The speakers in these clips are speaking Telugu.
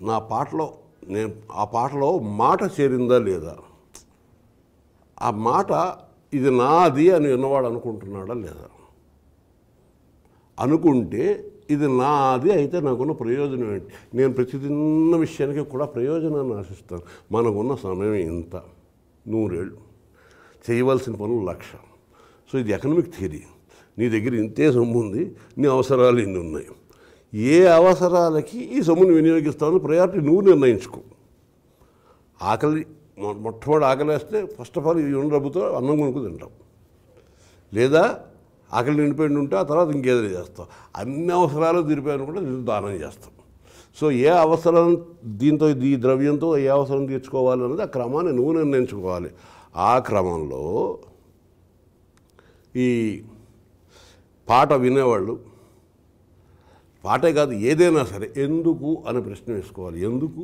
నా పాటలో నేను ఆ పాటలో మాట చేరిందా లేదా ఆ మాట ఇది నాది అని విన్నవాడు అనుకుంటున్నాడా లేదా అనుకుంటే ఇది నాది అయితే నాకున్న ప్రయోజనం ఏంటి నేను ప్రతి చిన్న విషయానికి కూడా ప్రయోజనాన్ని ఆశిస్తాను మనకున్న సమయం ఇంత నూరేళ్ళు చేయవలసిన పనులు లక్ష సో ఇది ఎకనమిక్ థియరీ నీ దగ్గర ఇంతే సొమ్ము ఉంది నీ అవసరాలు ఇన్ని ఉన్నాయి ఏ అవసరాలకి ఈ సొమ్ముని వినియోగిస్తావో ప్రయారిటీ నువ్వు నిర్ణయించుకో ఆకలి మొ- మొట్టమొదటి ఆకలి వేస్తే ఫస్ట్ ఆఫ్ ఆల్ ఈ ఉన్న డబ్బుతో అన్నం కొనుక్కు తింటాం లేదా ఆకలి నిండిపోయి ఉంటే ఆ తర్వాత ఇంకేదైనా చేస్తాం అన్ని అవసరాలు తీరిపోయాను కూడా దీంతో దానం చేస్తాం సో ఏ అవసరం దీంతో ఈ ద్రవ్యంతో ఏ అవసరం తీర్చుకోవాలి అనేది ఆ క్రమాన్ని నువ్వు నిర్ణయించుకోవాలి ఆ క్రమంలో ఈ పాట వినేవాళ్ళు పాటే కాదు ఏదైనా సరే ఎందుకు అని ప్రశ్న వేసుకోవాలి ఎందుకు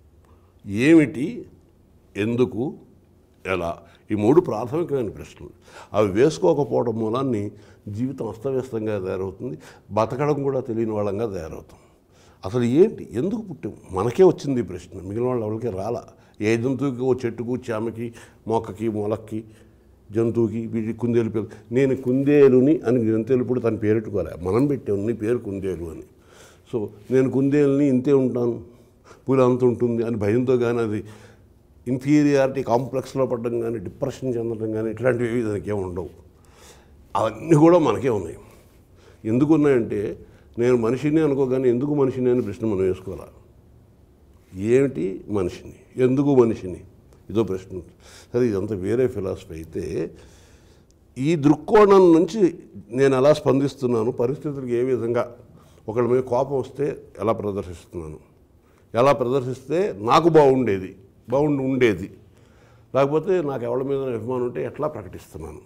ఏమిటి ఎందుకు ఎలా ఈ మూడు ప్రాథమికమైన ప్రశ్నలు అవి వేసుకోకపోవడం మూలాన్ని జీవితం అస్తవ్యస్తంగా తయారవుతుంది బతకడం కూడా తెలియని వాళ్ళంగా తయారవుతాం అసలు ఏంటి ఎందుకు పుట్టాం మనకే వచ్చింది ఈ ప్రశ్న మిగిలిన వాళ్ళు ఎవరికి రాలా ఏ జంతువుకి ఓ చెట్టుకు చామకి మొక్కకి మొలక్కి జంతువుకి వీటి కుందేలు పేరు నేను కుందేలుని అని జంతువులు ఇప్పుడు తన పేరెట్టుకోలే మనం పెట్టాం నీ పేరు కుందేలు అని సో నేను కుందేలుని ఇంతే ఉంటాను పులి అంత ఉంటుంది అని భయంతో కానీ అది ఇన్ఫీరియారిటీ కాంప్లెక్స్లో పడడం కానీ డిప్రెషన్ చెందడం కానీ ఇట్లాంటివి దానికి ఏమి ఉండవు అవన్నీ కూడా మనకే ఉన్నాయి ఎందుకు ఉన్నాయంటే నేను మనిషిని అనుకోగానే ఎందుకు మనిషిని అని ప్రశ్న మనం వేసుకోవాలి ఏమిటి మనిషిని ఎందుకు మనిషిని ఇదో ప్రశ్న సరే ఇదంతా వేరే ఫిలాసఫీ అయితే ఈ దృక్కోణం నుంచి నేను ఎలా స్పందిస్తున్నాను పరిస్థితులకు ఏ విధంగా ఒకళ్ళ మీద కోపం వస్తే ఎలా ప్రదర్శిస్తున్నాను ఎలా ప్రదర్శిస్తే నాకు బాగుండేది బాగుండి ఉండేది లేకపోతే నాకు ఎవరి మీద అభిమానం ఉంటే ఎట్లా ప్రకటిస్తున్నాను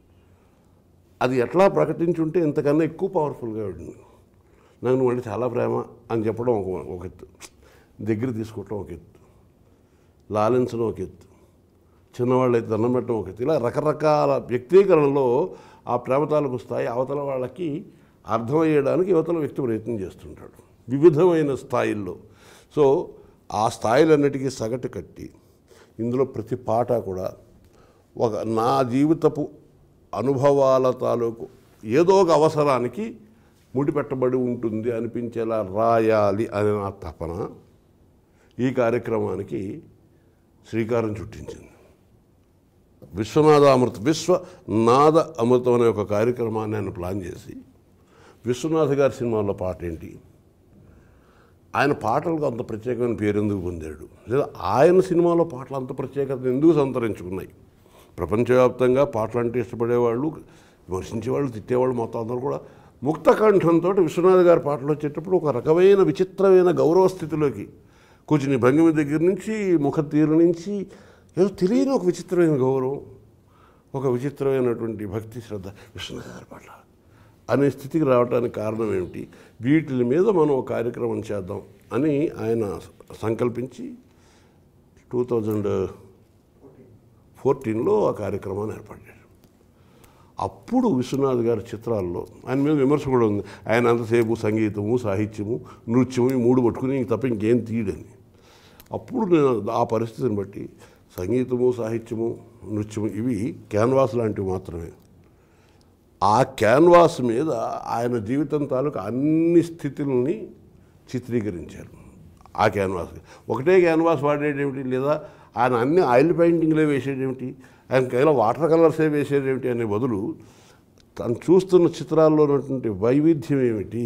అది ఎట్లా ప్రకటించుంటే ఇంతకన్నా ఎక్కువ పవర్ఫుల్గా ఉంటుంది నాకు నువ్వు అంటే చాలా ప్రేమ అని చెప్పడం ఒక ఒక ఎత్తు దగ్గర తీసుకోవటం ఒక ఎత్తు లాలించడం ఒక ఎత్తు చిన్నవాళ్ళు అయితే దండం పెట్టడం ఒక ఎత్తు ఇలా రకరకాల వ్యక్తీకరణలో ఆ ప్రేమ తాలూకు స్థాయి అవతల వాళ్ళకి అర్థమయ్యడానికి యువతల వ్యక్తి ప్రయత్నం చేస్తుంటాడు వివిధమైన స్థాయిల్లో సో ఆ స్థాయిలన్నిటికీ సగటు కట్టి ఇందులో ప్రతి పాట కూడా ఒక నా జీవితపు అనుభవాల తాలూకు ఏదో ఒక అవసరానికి ముడిపెట్టబడి ఉంటుంది అనిపించేలా రాయాలి అనే నా తపన ఈ కార్యక్రమానికి శ్రీకారం చుట్టించింది విశ్వనాథ అమృత విశ్వనాథ అమృతం అనే ఒక కార్యక్రమాన్ని ఆయన ప్లాన్ చేసి విశ్వనాథ్ గారి సినిమాలో పాట ఏంటి ఆయన పాటలకు అంత ప్రత్యేకమైన పేరు ఎందుకు పొందాడు లేదా ఆయన సినిమాలో పాటలు అంత ప్రత్యేకత ఎందుకు సంతరించుకున్నాయి ప్రపంచవ్యాప్తంగా పాటలు అంటే ఇష్టపడేవాళ్ళు విమర్శించేవాళ్ళు తిట్టేవాళ్ళు మొత్తం అందరూ కూడా ముక్త కంఠంతో విశ్వనాథ్ గారి పాటలు వచ్చేటప్పుడు ఒక రకమైన విచిత్రమైన గౌరవ స్థితిలోకి కూర్చుని భంగిమ దగ్గర నుంచి ముఖ తీరు నుంచి ఏదో తెలియని ఒక విచిత్రమైన గౌరవం ఒక విచిత్రమైనటువంటి భక్తి శ్రద్ధ విశ్వనాథ్ గారి పట్ల అనే స్థితికి రావడానికి కారణం ఏమిటి వీటి మీద మనం ఒక కార్యక్రమం చేద్దాం అని ఆయన సంకల్పించి టూ థౌజండ్ ఫోర్టీన్లో ఆ కార్యక్రమాన్ని ఏర్పాటు చేశారు అప్పుడు విశ్వనాథ్ గారి చిత్రాల్లో ఆయన మీద విమర్శ కూడా ఉంది ఆయన అంతసేపు సంగీతము సాహిత్యము నృత్యము ఈ మూడు పట్టుకుని ఇంక తప్ప ఇంకేం తీయడని అప్పుడు నేను ఆ పరిస్థితిని బట్టి సంగీతము సాహిత్యము నృత్యము ఇవి క్యాన్వాస్ లాంటివి మాత్రమే ఆ క్యాన్వాస్ మీద ఆయన జీవితం తాలూకు అన్ని స్థితుల్ని చిత్రీకరించారు ఆ క్యాన్వాస్ ఒకటే క్యాన్వాస్ వాడేటేమిటి లేదా ఆయన అన్ని ఆయిల్ పెయింటింగ్లే వేసేటేమిటి ఆయన కేవలం వాటర్ కలర్సే వేసేటేమిటి అనే బదులు తను చూస్తున్న చిత్రాల్లో ఉన్నటువంటి వైవిధ్యం ఏమిటి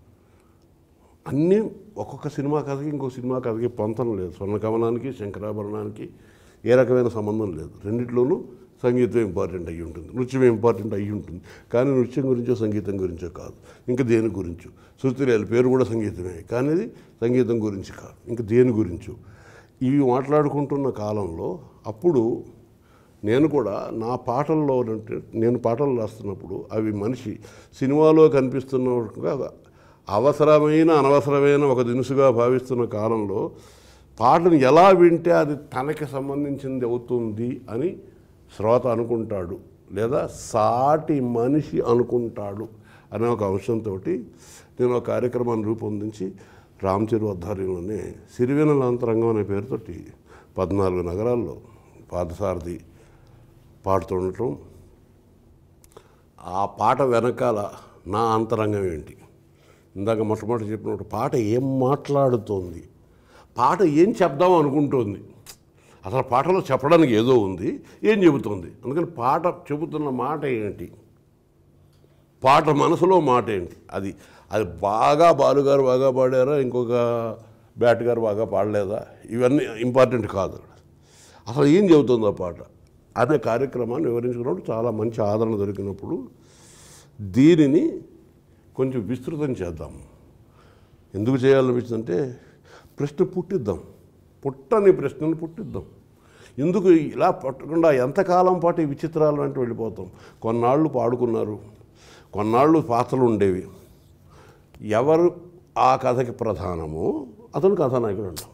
అన్నీ ఒక్కొక్క సినిమా కథకి ఇంకో సినిమా కథకి పొంతం లేదు స్వర్ణకమలానికి శంకరాభరణానికి ఏ రకమైన సంబంధం లేదు రెండిట్లోనూ సంగీతం ఇంపార్టెంట్ అయ్యి ఉంటుంది నృత్యం ఇంపార్టెంట్ అయ్యి ఉంటుంది కానీ నృత్యం గురించో సంగీతం గురించో కాదు ఇంకా దేని గురించో శృతిలేలు పేరు కూడా సంగీతమే కానీ అది సంగీతం గురించి కాదు ఇంకా దేని గురించో ఇవి మాట్లాడుకుంటున్న కాలంలో అప్పుడు నేను కూడా నా పాటల్లో ఉన్నట్టు- నేను పాటలు రాస్తున్నప్పుడు అవి మనిషి సినిమాలో కనిపిస్తున్నట్టుగా అవసరమైన అనవసరమైన ఒక దినుసుగా భావిస్తున్న కాలంలో పాటను ఎలా వింటే అది తనకి సంబంధించింది అవుతుంది అని శ్రోత అనుకుంటాడు లేదా సాటి మనిషి అనుకుంటాడు అనే ఒక అంశంతో నేను ఒక కార్యక్రమాన్ని రూపొందించి రామచిరు ఆధ్వర్యంలోనే సిరివెనల అంతరంగం అనే పేరుతోటి పద్నాలుగు నగరాల్లో పాదసారథి పాడుతుండటం ఆ పాట వెనకాల నా అంతరంగం ఏంటి ఇందాక మొట్టమొదటి చెప్పినట్టు పాట ఏం మాట్లాడుతోంది పాట ఏం చెప్దాం అనుకుంటోంది అసలు పాటలో చెప్పడానికి ఏదో ఉంది ఏం చెబుతోంది అందుకని పాట చెబుతున్న మాట ఏంటి పాట మనసులో మాట ఏంటి అది అది బాగా బాలుగారు బాగా పాడారా ఇంకొక బ్యాట్ గారు బాగా పాడలేదా ఇవన్నీ ఇంపార్టెంట్ కాదు అసలు ఏం చెబుతుంది ఆ పాట అనే కార్యక్రమాన్ని వివరించుకున్నప్పుడు చాలా మంచి ఆదరణ దొరికినప్పుడు దీనిని కొంచెం విస్తృతం చేద్దాం ఎందుకు చేయాలనిపించిందంటే ప్రశ్న పుట్టిద్దాం పుట్టని ప్రశ్నను పుట్టిద్దాం ఎందుకు ఇలా పట్టకుండా ఎంతకాలం పాటు ఈ విచిత్రాలు వెంట వెళ్ళిపోతాం కొన్నాళ్ళు పాడుకున్నారు కొన్నాళ్ళు పాత్రలు ఉండేవి ఎవరు ఆ కథకి ప్రధానమో అతను కథానాయకుడు అంటాం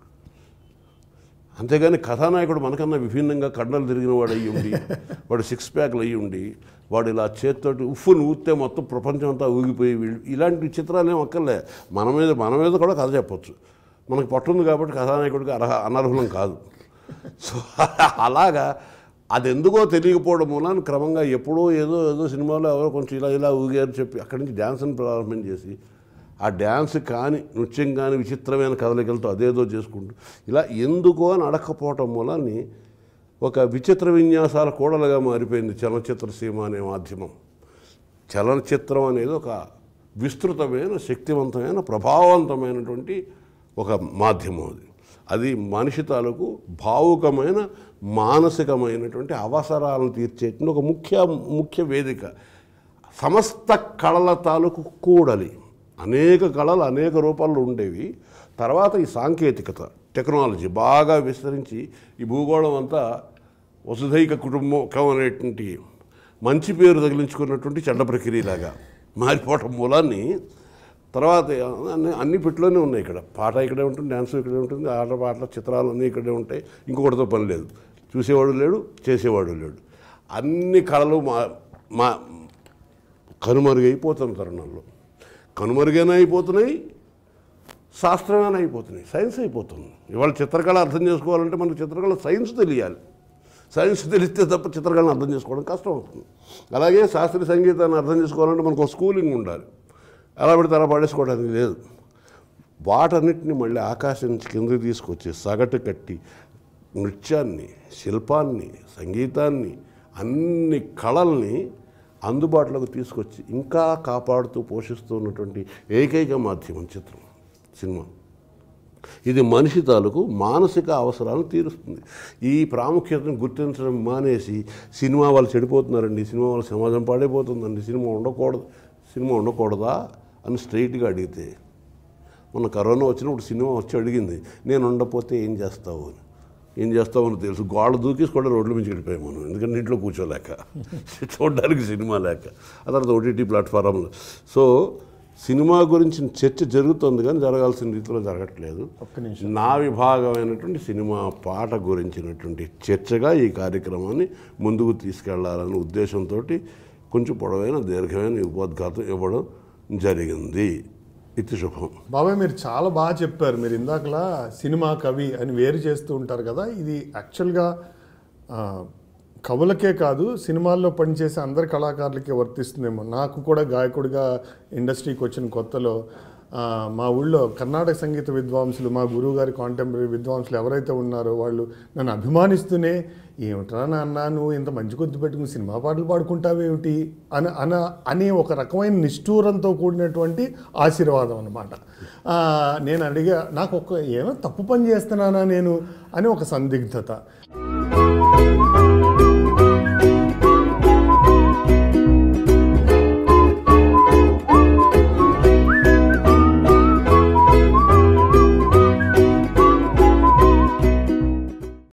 అంతేగాని కథానాయకుడు మనకన్నా విభిన్నంగా కండలు తిరిగిన వాడు అయ్యి ఉండి వాడు సిక్స్ ప్యాక్లు అయ్యి ఉండి వాడు ఇలా చేతితోటి ఉఫ్ఫుని ఊస్తే మొత్తం ప్రపంచం అంతా ఊగిపోయి వీళ్ళు ఇలాంటి చిత్రాలు ఏం అక్కర్లే మన మీద మన మీద కూడా కథ చెప్పొచ్చు మనకు పట్టుంది కాబట్టి కథానాయకుడికి అర్హ అనర్హులం కాదు సో అలాగా అది ఎందుకో తెలియకపోవడం మూలాన క్రమంగా ఎప్పుడో ఏదో ఏదో సినిమాలో ఎవరో కొంచెం ఇలా ఇలా ఊగారు చెప్పి అక్కడి నుంచి డ్యాన్స్ని ప్రారంభం చేసి ఆ డ్యాన్స్ కానీ నృత్యం కానీ విచిత్రమైన కదలికలతో అదేదో చేసుకుంటూ ఇలా ఎందుకో అని అడగకపోవటం మూలాన్ని ఒక విచిత్ర విన్యాసాల కూడలుగా మారిపోయింది చలనచిత్ర సీమ అనే మాధ్యమం చలనచిత్రం అనేది ఒక విస్తృతమైన శక్తివంతమైన ప్రభావవంతమైనటువంటి ఒక మాధ్యమం అది అది మనిషి తాలూకు భావుకమైన మానసికమైనటువంటి అవసరాలను తీర్చేటువంటి ఒక ముఖ్య ముఖ్య వేదిక సమస్త కళల తాలూకు కూడలి అనేక కళలు అనేక రూపాల్లో ఉండేవి తర్వాత ఈ సాంకేతికత టెక్నాలజీ బాగా విస్తరించి ఈ భూగోళం అంతా వసుధైక కుటుంబం అనేటువంటి మంచి పేరు తగిలించుకున్నటువంటి చెడ్డ ప్రక్రియలాగా మారిపోవటం మూలాన్ని తర్వాత అన్ని అన్ని పెట్టులోనే ఉన్నాయి ఇక్కడ పాట ఇక్కడే ఉంటుంది డ్యాన్స్ ఇక్కడే ఉంటుంది ఆట పాటల చిత్రాలు అన్నీ ఇక్కడే ఉంటాయి ఇంకొకటితో పని లేదు చూసేవాడు లేడు చేసేవాడు లేడు అన్ని కళలు మా మా కనుమరుగైపోతున్న తరుణంలో కనుమరుగైనా అయిపోతున్నాయి శాస్త్రమైన అయిపోతున్నాయి సైన్స్ అయిపోతుంది ఇవాళ చిత్రకళ అర్థం చేసుకోవాలంటే మనకు చిత్రకళ సైన్స్ తెలియాలి సైన్స్ తెలిస్తే తప్ప చిత్రకళను అర్థం చేసుకోవడం కష్టం అవుతుంది అలాగే శాస్త్రీయ సంగీతాన్ని అర్థం చేసుకోవాలంటే మనకు ఒక స్కూలింగ్ ఉండాలి ఎలా పడితే అలా పాడేసుకోవడానికి లేదు వాటన్నిటిని మళ్ళీ ఆకాశం నుంచి కిందకి తీసుకొచ్చి సగటు కట్టి నృత్యాన్ని శిల్పాన్ని సంగీతాన్ని అన్ని కళల్ని అందుబాటులోకి తీసుకొచ్చి ఇంకా కాపాడుతూ పోషిస్తూ ఉన్నటువంటి ఏకైక మాధ్యమం చిత్రం సినిమా ఇది మనిషి తాలూకు మానసిక అవసరాలను తీరుస్తుంది ఈ ప్రాముఖ్యతను గుర్తించడం మానేసి సినిమా వాళ్ళు చెడిపోతున్నారండి సినిమా వాళ్ళ సమాజం పాడైపోతుందండి సినిమా ఉండకూడదు సినిమా ఉండకూడదా అని స్ట్రైట్గా అడిగితే మొన్న కరోనా వచ్చినప్పుడు సినిమా వచ్చి అడిగింది నేను ఉండకపోతే ఏం చేస్తావు అని ఏం చేస్తావు అని తెలుసు గోడ దూకేసి కూడా రోడ్ల నుంచి వెళ్ళిపోయాం మనం ఎందుకంటే ఇంట్లో కూర్చోలేక చూడడానికి సినిమా లేక ఆ తర్వాత ఓటీటీ ప్లాట్ఫారంలో సో సినిమా గురించి చర్చ జరుగుతుంది కానీ జరగాల్సిన రీతిలో జరగట్లేదు ఒక్క నిమిషం నా విభాగమైనటువంటి సినిమా పాట గురించినటువంటి చర్చగా ఈ కార్యక్రమాన్ని ముందుకు తీసుకెళ్లాలనే ఉద్దేశంతో కొంచెం పొడవైన దీర్ఘమైన ఉపోద్ఘాతం ఇవ్వడం జరిగింది ఇది శుభం బాబాయ్ మీరు చాలా బాగా చెప్పారు మీరు ఇందాకలా సినిమా కవి అని వేరు చేస్తూ ఉంటారు కదా ఇది యాక్చువల్గా ఆ, కవులకే కాదు సినిమాల్లో పనిచేసే అందరి కళాకారులకే వర్తిస్తుందేమో నాకు కూడా గాయకుడిగా ఇండస్ట్రీకి వచ్చిన కొత్తలో ఆ, మా ఊళ్ళో కర్ణాటక సంగీత విద్వాంసులు మా గురువు గారి కాంటెంపరీ విద్వాంసులు ఎవరైతే ఉన్నారో వాళ్ళు నన్ను అభిమానిస్తూనే ఏమిట్రా నాన్న నువ్వు ఇంత మంచి కొద్ది పెట్టుకుని సినిమా పాటలు పాడుకుంటావేమిటి అని అన అనే ఒక రకమైన నిష్ఠూరంతో కూడినటువంటి ఆశీర్వాదం అనమాట నేను అడిగా నాకు ఒక ఏమో తప్పు పని చేస్తున్నానా నేను అని ఒక సందిగ్ధత